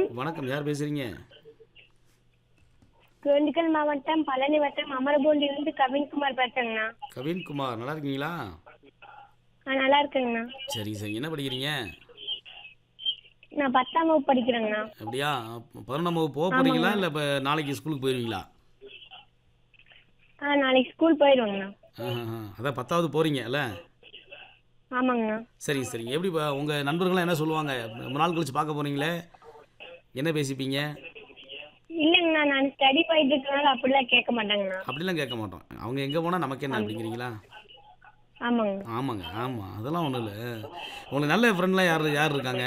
வணக்கம் யார் பேசுறீங்க திண்டுக்கல் மாவட்டம் பழனி வட்டம் அமரபூண்டிலிருந்து கவின்குமார் பேசுறேங்கண்ணா கவின்குமார் நல்லா இருக்கீங்களா ஆ நல்லா இருக்குங்கண்ணா சரி சரி என்ன படிக்கிறீங்க நான் பத்தாம் வகுப்பு படிக்கிறேங்கண்ணா அப்படியா பதினொன்றாம் வகுப்பு போக போறீங்களா இல்லை இப்போ நாளைக்கு ஸ்கூலுக்கு போயிருவீங்களா ஆ நாளைக்கு ஸ்கூல் போயிடுவேங்கண்ணா ஆஹா, அதான் பத்தாவது போறீங்கல்ல ஆமாங்கண்ணா சரி சரிங்க எப்படி இப்போ உங்கள் நண்பர்கள்லாம் என்ன சொல்லுவாங்க ரொம்ப நாள் கழிச்சு பார்க்க போறீங்களே என்ன பேசிப்பீங்க இல்லைங்கண்ணா நான் ஸ்டடி போயிட்டு இருக்கனால அப்படிலாம் கேட்க மாட்டேங்கண்ணா அப்படிலாம் கேட்க மாட்டோம் அவங்க எங்கே போனால் நமக்கு என்ன அப்படிங்கிறீங்களா ஆமாங்க ஆமாங்க ஆமாம் அதெல்லாம் ஒன்றும் இல்லை உங்களுக்கு நல்ல ஃப்ரெண்ட்லாம் யார் யார் இருக்காங்க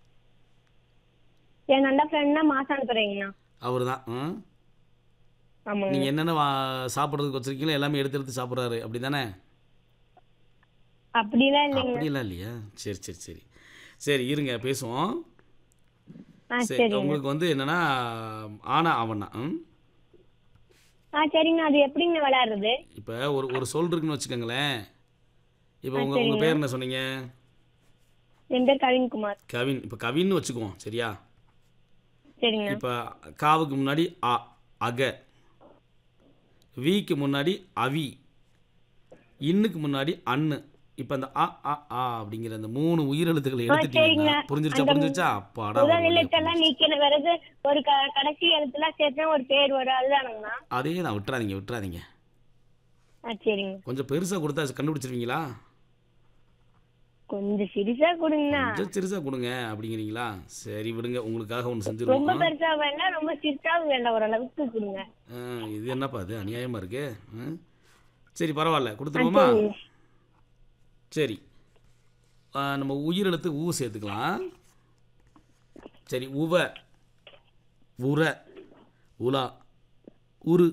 என் நல்ல ஃப்ரெண்ட்னா மாசானத்துறீங்கண்ணா அவர் தான் ஆமாங்க நீங்கள் என்னென்ன வா சாப்பிட்றதுக்கு வச்சுருக்கீங்களோ எல்லாமே எடுத்து எடுத்து சாப்பிட்றாரு அப்படி தானே அப்படிலாம் இல்லைங்க அப்படிலாம் இல்லையா சரி சரி சரி சரி இருங்க பேசுவோம் ஆ சரி சரிங்க உங்களுக்கு வந்து என்னன்னா ஆனா அவனா ம் ஆ சரிங்கண்ணா அது எப்படிங்கண்ணா விளையாடுறது இப்போ ஒரு ஒரு சொல் இருக்குன்னு வச்சுக்கோங்களேன் இப்போ உங்கள் உங்கள் பேர் என்ன சொன்னீங்க என் பேர் கவின்குமார் கவின் இப்போ கவின்னு வச்சுக்குவோம் சரியா சரிங்கண்ணா இப்போ காவுக்கு முன்னாடி அ அக விக்கு முன்னாடி அவி இன்னுக்கு முன்னாடி அன்னு இப்போ அந்த அ அ ஆ அப்படிங்கிற அந்த மூணு உயிரெழுத்துக்களை எடுத்துட்டீங்கன்னா சரிங்க. புரிஞ்சிருச்சா அந்த புரிஞ்சிருச்சா அப்பாடா ஒரு முதல் வழியா எழுத்தெல்லாம் நீக்கின பிறகு ஒரு க- கடைசி எழுத்துலாம் சேர்த்தா ஒரு பேர் வரும் அதுதானுங்கண்ணா அதே தான் விட்டுறாதீங்க விட்டுறாதீங்க ஆ சரிங்க கொஞ்சம் பெருசாக கொடுத்தா கண்டுபிடிச்சிருவீங்களா கொஞ்சம் சிரிசா கொடுங்கண்ணா கொஞ்சம் சிறுசாக கொடுங்க அப்படிங்கிறீங்களா சரி விடுங்க உங்களுக்காக ஒன்று ரொம்ப செஞ்சுருவோம் பெருசா வேண்டாம் ரொம்ப சிரிசாவும் வேண்டாம் ஓரளவுக்கு கொடுங்க ஆ, இது என்னப்பா அது அநியாயமாக இருக்கு ஆ? சரி பரவாயில்ல கொடுத்துருவோமா சரி ஆ, நம்ம உயிரெழுத்து ஊ சேர்த்துக்கலாம் சரி உவ உர உலா உரு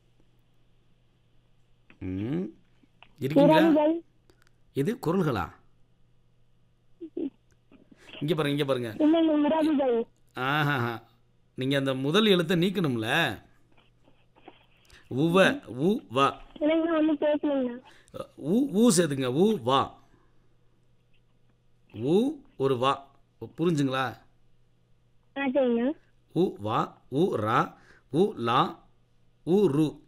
ம் இருக்கீங்களா குரல்கள் இது குரல்களா இங்கே பாருங்க இங்கே பாருங்க இல்லைங்க உறவுகள் ஆஹா நீங்கள் அந்த முதல் எழுத்தை நீக்கணும்ல உவ உ வ எனக்கு ஒண்ணு பேசணுங்கண்ணா ஊ ஊ சேர்த்துங்க ஊ வா ஊ ஒரு வா புரிஞ்சுங்களா ஆ சரிங்க உ வா உ ரா உ லா உ ரு